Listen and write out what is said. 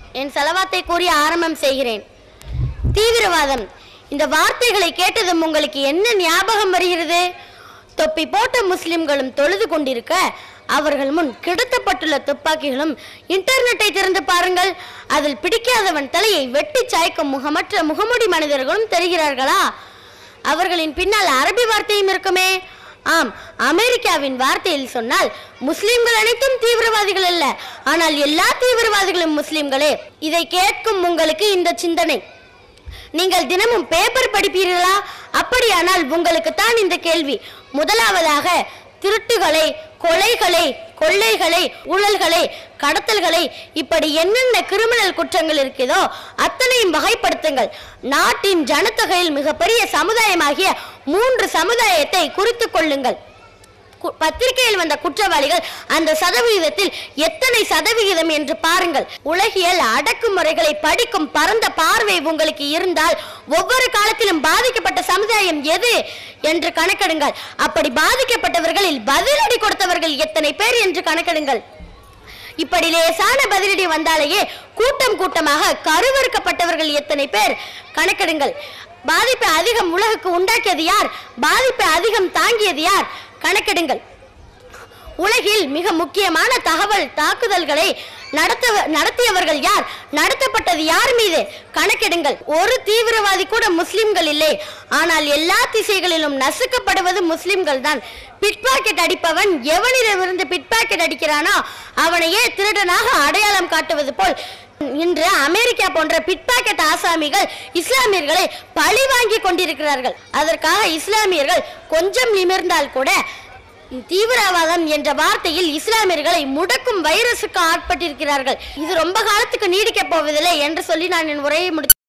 என் செலவாத்தை கூறி ஆரம்பம் செய்கிறேன் தீவிரவாதம் இந்த வார்த்தைகளை கேட்டதும் உங்களுக்கு என்ன ஞாபகம் வருகிறது தொப்பி போட்ட முஸ்லிம்களும் தொழுது கொண்டிருக்க அவர்கள் முன் கிடத்தப்பட்டுள்ள துப்பாக்கிகளும் இன்டர்நெட்டை திறந்து பாருங்கள் அதில் பிடிக்காதவன் தலையை வெட்டி சாய்க்கும் முகமற்ற முகமுடி மனிதர்களும் தெரிகிறார்களா அவர்களின் பின்னால் அரபி வார்த்தையும் இருக்குமே ஆம் அமெரிக்காவின் வார்த்தையில் சொன்னால் முஸ்லிம்கள் அனைத்தும் தீவிரவாதிகள் அல்ல ஆனால் எல்லா தீவிரவாதிகளும் முஸ்லிம்களே இதை கேட்கும் உங்களுக்கு இந்த சிந்தனை நீங்கள் தினமும் பேப்பர் படிப்பீர்களா அப்படியானால் உங்களுக்கு தான் இந்த கேள்வி முதலாவதாக திருட்டுகளை கொலைகளை கொள்ளைகளை ஊழல்களை கடத்தல்களை இப்படி என்னென்ன கிரிமினல் குற்றங்கள் இருக்குதோ அத்தனையும் வகைப்படுத்துங்கள் நாட்டின் ஜனத்தொகையில் மிகப்பெரிய சமுதாயமாகிய மூன்று சமுதாயத்தை குறித்துக் கொள்ளுங்கள் கு- பத்திரிகையில் வந்த குற்றவாளிகள் அந்த சதவிகிதத்தில் எத்தனை சதவிகிதம் என்று பாருங்கள் உலகியல் அடக்குமுறைகளை படிக்கும் பரந்த பார்வை உங்களுக்கு இருந்தால் ஒவ்வொரு காலத்திலும் பாதிக்கப்பட்ட சமுதாயம் எது என்று கணக்கெடுங்கள் அப்படி பாதிக்கப்பட்டவர்களில் பதிலடி கொடுத்தவர்கள் எத்தனை பேர் என்று கணக்கெடுங்கள் இப்படி லேசான பதிலடி வந்தாலேயே கூட்டம் கூட்டமாக கருவறுக்கப்பட்டவர்கள் எத்தனை பேர் கணக்கெடுங்கள் பாதிப்பை அதிகம் உலகுக்கு உண்டாக்கியது யார் பாதிப்பை அதிகம் தாங்கியது யார் கணக்கெடுங்கள் உலகில் மிக முக்கியமான தகவல் தாக்குதல்களை நடத்த நடத்தியவர்கள் யார் நடத்தப்பட்டது யார் மீது கணக்கெடுங்கள் ஒரு தீவிரவாதி கூட முஸ்லிம்கள் இல்லை ஆனால் எல்லா திசைகளிலும் நசுக்கப்படுவது முஸ்லிம்கள் தான் பிட்பாக்கெட் அடிப்பவன் எவனிடமிருந்து பிட்பாக்கெட் அடிக்கிறானோ அவனையே திருடனாக அடையாளம் காட்டுவது போல் இன்று அமெரிக்கா போன்ற பிட்பாக்கெட் ஆசாமிகள் இஸ்லாமியர்களை பழி வாங்கி கொண்டிருக்கிறார்கள் அதற்காக இஸ்லாமியர்கள் கொஞ்சம் நிமிர்ந்தால் கூட தீவிரவாதம் என்ற வார்த்தையில் இஸ்லாமியர்களை முடக்கும் வைரசுக்கு ஆட்பட்டிருக்கிறார்கள் இது ரொம்ப காலத்துக்கு நீடிக்கப் போவதில்லை என்று சொல்லி நான் என் உரையை முடித்து